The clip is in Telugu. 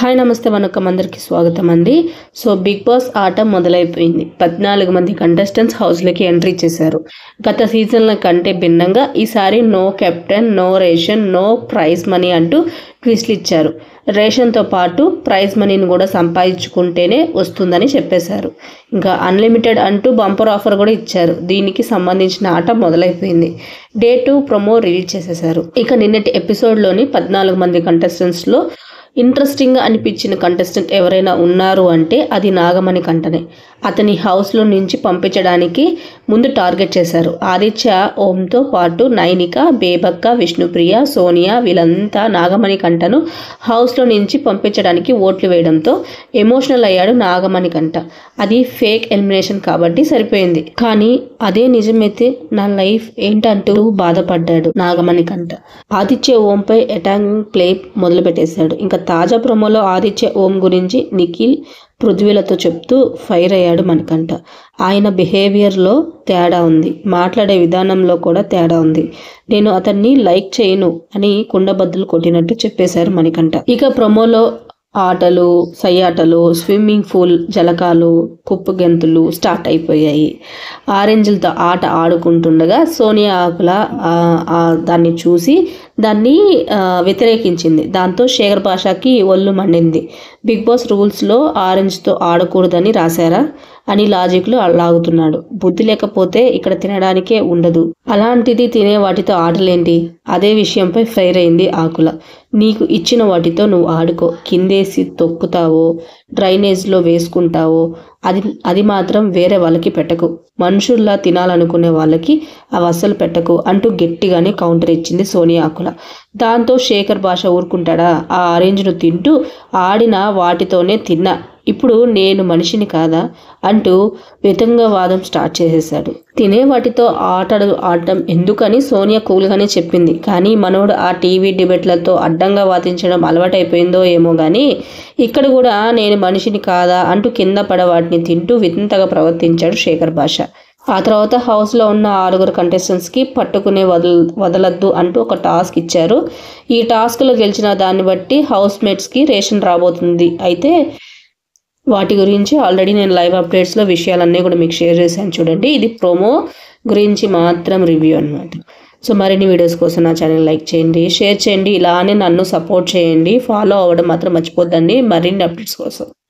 హాయ్ నమస్తే వనకం అందరికీ స్వాగతం అండి సో బిగ్ బాస్ ఆట మొదలైపోయింది పద్నాలుగు మంది కంటెస్టెంట్స్ హౌస్లోకి ఎంట్రీ చేశారు గత సీజన్ల కంటే భిన్నంగా ఈసారి no captain no ration no prize money అంటూ ట్విస్ట్లు ఇచ్చారు రేషన్తో పాటు ప్రైజ్ మనీని కూడా సంపాదించుకుంటేనే వస్తుందని చెప్పేశారు ఇంకా అన్లిమిటెడ్ అంటూ బంపర్ ఆఫర్ కూడా ఇచ్చారు దీనికి సంబంధించిన ఆట మొదలైపోయింది డే టూ ప్రొమో రిలీజ్ చేసేశారు ఇక నిన్నటి ఎపిసోడ్లోని పద్నాలుగు మంది కంటెస్టెంట్స్లో ఇంట్రెస్టింగ్గా అనిపించిన కంటెస్టెంట్ ఎవరైనా ఉన్నారు అంటే అది నాగమణి కంటనే అతని హౌస్లో నుంచి పంపించడానికి ముందు టార్గెట్ చేశారు ఆదిత్య ఓంతో పాటు నైనిక బేబక్క విష్ణుప్రియ సోనియా వీళ్ళంతా నాగమణి కంటను హౌస్లో నుంచి పంపించడానికి ఓట్లు వేయడంతో ఎమోషనల్ అయ్యాడు నాగమణి కంట అది ఫేక్ ఎలిమినేషన్ కాబట్టి సరిపోయింది కానీ అదే నిజమైతే నా లైఫ్ ఏంటంటూ బాధపడ్డాడు నాగమణి కంట ఆదిత్య ఓంపై అటాకింగ్ ప్లే మొదలు పెట్టేశాడు ఇంకా తాజా ప్రమోలో ఆదిత్య ఓం గురించి నిఖిల్ పృథ్వీలతో చెప్తూ ఫైర్ అయ్యాడు మనకంట ఆయన బిహేవియర్లో తేడా ఉంది మాట్లాడే విధానంలో కూడా తేడా ఉంది నేను అతన్ని లైక్ చేయను అని కుండబద్దలు కొట్టినట్టు చెప్పేశారు మణికంఠ ఇక ప్రమోలో ఆటలు సయ్యాటలు స్విమ్మింగ్ పూల్ జలకాలు కుప్పు గెంతులు స్టార్ట్ అయిపోయాయి ఆరెంజ్లతో ఆట ఆడుకుంటుండగా సోనియా ఆకుల ఆ, ఆ, దాన్ని చూసి దాన్ని ఆ, వ్యతిరేకించింది దాంతో శేఖర్ భాషకి ఒళ్ళు మండింది బిగ్ బాస్ రూల్స్లో ఆరెంజ్తో ఆడకూడదని రాశారా అని లాజిక్లో లాగుతున్నాడు బుద్ధి లేకపోతే ఇక్కడ తినడానికే ఉండదు అలాంటిది తినే వాటితో ఆటలేంటి అదే విషయంపై ఫైర్ అయింది ఆకుల నీకు ఇచ్చిన వాటితో నువ్వు ఆడుకో కిందేసి తొక్కుతావో డ్రైనేజ్లో వేసుకుంటావో అది అది మాత్రం వేరే వాళ్ళకి పెట్టకు మనుషుల్లా తినాలనుకునే వాళ్ళకి అవి అస్సలు పెట్టకు అంటూ గట్టిగానే కౌంటర్ ఇచ్చింది సోనియా ఆకుల దాంతో శేఖర్ భాష ఊరుకుంటాడా ఆ ఆరెంజ్ను తింటూ ఆడిన వాటితోనే తిన్నా ఇప్పుడు నేను మనిషిని కాదా అంటూ వితంగవాదం స్టార్ట్ చేసేశాడు తినే వాటితో ఆటలు ఆడటం ఎందుకని సోనియా కూల్గానే చెప్పింది కానీ మనోడు ఆ టీవీ డిబేట్లతో అడ్డంగా వాదించడం అలవాటైపోయిందో ఏమో కానీ ఇక్కడ కూడా నేను మనిషిని కాదా అంటూ కింద పడ వాటిని తింటూ వింతగా ప్రవర్తించాడు శేఖర్ భాష ఆ తర్వాత హౌస్లో ఉన్న ఆరుగురు కంటెస్టెంట్స్కి పట్టుకునే వదల వదలద్దు అంటూ ఒక టాస్క్ ఇచ్చారు ఈ టాస్క్లో గెలిచిన దాన్ని బట్టి హౌస్ మేట్స్కి రేషన్ రాబోతుంది అయితే వాటి గురించి ఆల్రెడీ నేను లైవ్ అప్డేట్స్లో విషయాలన్నీ కూడా మీకు షేర్ చేశాను చూడండి ఇది ప్రోమో గురించి మాత్రం రివ్యూ అనమాట సో మరిన్ని వీడియోస్ కోసం నా ఛానల్ లైక్ చేయండి షేర్ చేయండి ఇలానే నన్ను సపోర్ట్ చేయండి ఫాలో అవ్వడం మాత్రం మర్చిపోద్దండి మరిన్ని అప్డేట్స్ కోసం